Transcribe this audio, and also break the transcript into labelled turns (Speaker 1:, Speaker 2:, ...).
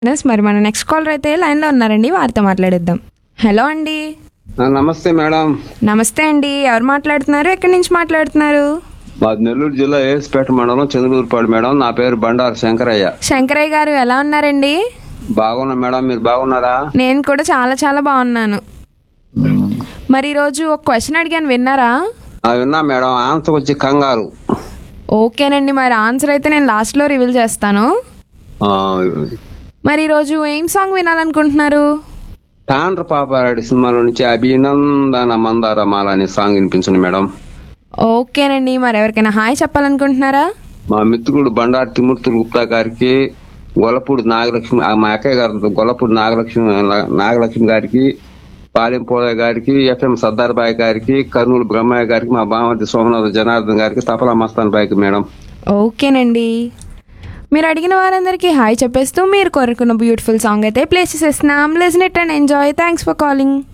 Speaker 1: yes, మరి మన next caller అయితే లైన్లో ఉన్నారండి వారితో మాట్లాడేద్దాం హలో అండి
Speaker 2: ఆ, నమస్తే మేడం
Speaker 1: నమస్తే అండి ఎవరు మాట్లాడుతున్నారు ఎక్కడి నుంచి మాట్లాడుతున్నారు
Speaker 2: మాది నెల్లూరు జిల్లా ఏఎస్పేట మండలం చంద్రూరుపాడు మేడం నా పేరు బండారు శంకరయ్య
Speaker 1: శంకరయ్య గారు ఎలా ఉన్నారండి
Speaker 2: బాగున్నా మేడం మీరు బాగున్నారా
Speaker 1: నేను కూడా చాలా చాలా బాగున్నాను మరి ఈరోజు ఒక క్వశ్చన్ అడిగాను విన్నారా
Speaker 2: ఆ, విన్నా మేడం ఆన్సర్ వచ్చి కంగారు
Speaker 1: ఓకేనండి మరి ఆన్సర్ అయితే నేను లాస్ట్లో రివీల్ చేస్తాను
Speaker 2: ఆ,
Speaker 1: మరి ఈరోజు ఏం సాంగ్ వినాలనుకుంటున్నారు
Speaker 2: తాండ్ర పాపారాడి సినిమాలో నుంచి అభినందన మందారమాల అనే సాంగ్ వినిపించండి మేడం
Speaker 1: ఓకేనండి మరి ఎవరికైనా హాయ్ చెప్పాలనుకుంటున్నారా
Speaker 2: మా మిత్రుడు బండారు తిమూర్తి గుప్తా గారికి గొల్లపూడి నాగలక్ష్మి ఆ, మా అక్కయ్య గారు గొల్లపూడి నాగలక్ష్మి నాగలక్ష్మి గారికి పాలెం పోలయ్య గారికి ఎఫ్ఎం సర్దార్బాయ్ గారికి కర్నూలు బ్రహ్మయ్య గారికి మా బామతి సోమనాథ్ జనార్దన్ గారికి తపలా మస్తాన్ బాయ్కి మేడం
Speaker 1: ఓకేనండి మీరు అడిగిన వారందరికీ హాయ్ చెప్పేస్తూ మీరు కోరుకున్న బ్యూటిఫుల్ సాంగ్ అయితే ప్లే చేసేస్తున్నాం listen it and enjoy thanks for calling